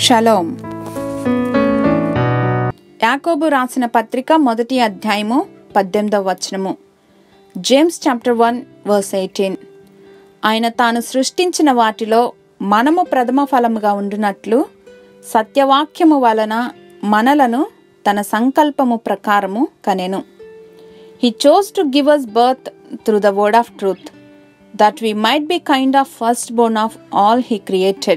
shalom యాకోబు రాసిన పత్రిక మొదటి అధ్యాయము పద్దెనిమిదవ వచనము James chapter one verse eighteen ఆయన తాను సృష్టించిన వాటిలో మనము ప్రథమ ఫలముగా ఉండునట్లు సత్యవాక్యము వలన మనలను తన సంకల్పము ప్రకారము కనెను he chose to give us birth through the word of truth that we might be kind of first born of all he created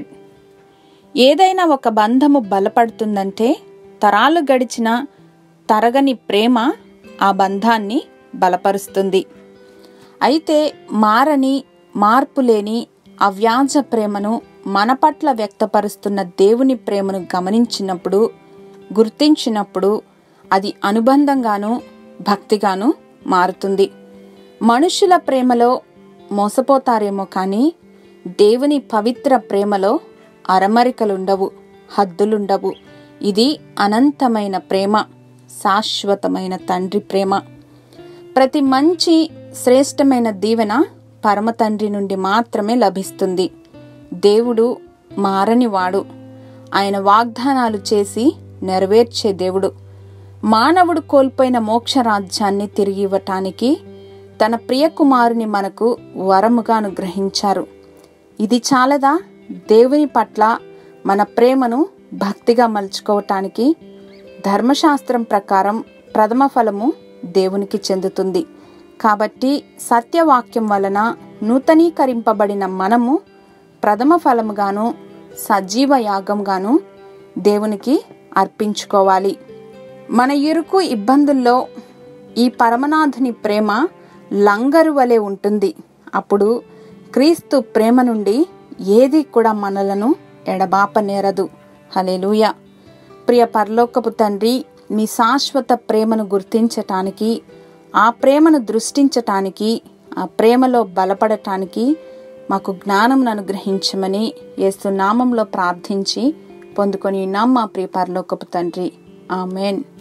ఏదైనా ఒక బంధము బలపడుతుందంటే తరాలు గడిచిన తరగని ప్రేమ ఆ బంధాన్ని బలపరుస్తుంది అయితే మారని మార్పు లేని అవ్యాజ ప్రేమను మన పట్ల వ్యక్తపరుస్తున్న దేవుని ప్రేమను గమనించినప్పుడు గుర్తించినప్పుడు అది అనుబంధంగాను భక్తిగాను మారుతుంది మనుషుల ప్రేమలో మోసపోతారేమో కానీ దేవుని పవిత్ర ప్రేమలో అరమరికలుండవు హద్దులుండవు ఇది అనంతమైన ప్రేమ శాశ్వతమైన తండ్రి ప్రేమ ప్రతి మంచి శ్రేష్టమైన దీవెన పరమ తండ్రి నుండి మాత్రమే లభిస్తుంది దేవుడు మారనివాడు ఆయన వాగ్దానాలు చేసి నెరవేర్చే దేవుడు మానవుడు కోల్పోయిన మోక్ష రాజ్యాన్ని తిరిగి ఇవ్వటానికి తన ప్రియకుమారుని మనకు వరముగా అనుగ్రహించారు ఇది చాలదా దేవుని పట్ల మన ప్రేమను భక్తిగా మలుచుకోవటానికి ధర్మశాస్త్రం ప్రకారం ప్రథమ ఫలము దేవునికి చెందుతుంది కాబట్టి సత్యవాక్యం వలన నూతనీకరింపబడిన మనము ప్రథమ ఫలముగాను సజీవ యాగంగాను దేవునికి అర్పించుకోవాలి మన ఇరుకు ఇబ్బందుల్లో ఈ పరమనాథుని ప్రేమ లంగరు వలె ఉంటుంది అప్పుడు క్రీస్తు ప్రేమ నుండి ఏది కూడా మనలను ఎడబాపనేరదు హలేలుయ ప్రియ పరలోకపు తండ్రి మీ శాశ్వత ప్రేమను గుర్తించటానికి ఆ ప్రేమను దృష్టించటానికి ఆ ప్రేమలో బలపడటానికి మాకు జ్ఞానం అనుగ్రహించమని యేసు నామంలో ప్రార్థించి పొందుకొని నమ్మ ప్రియ పరలోకపు తండ్రి ఆమెన్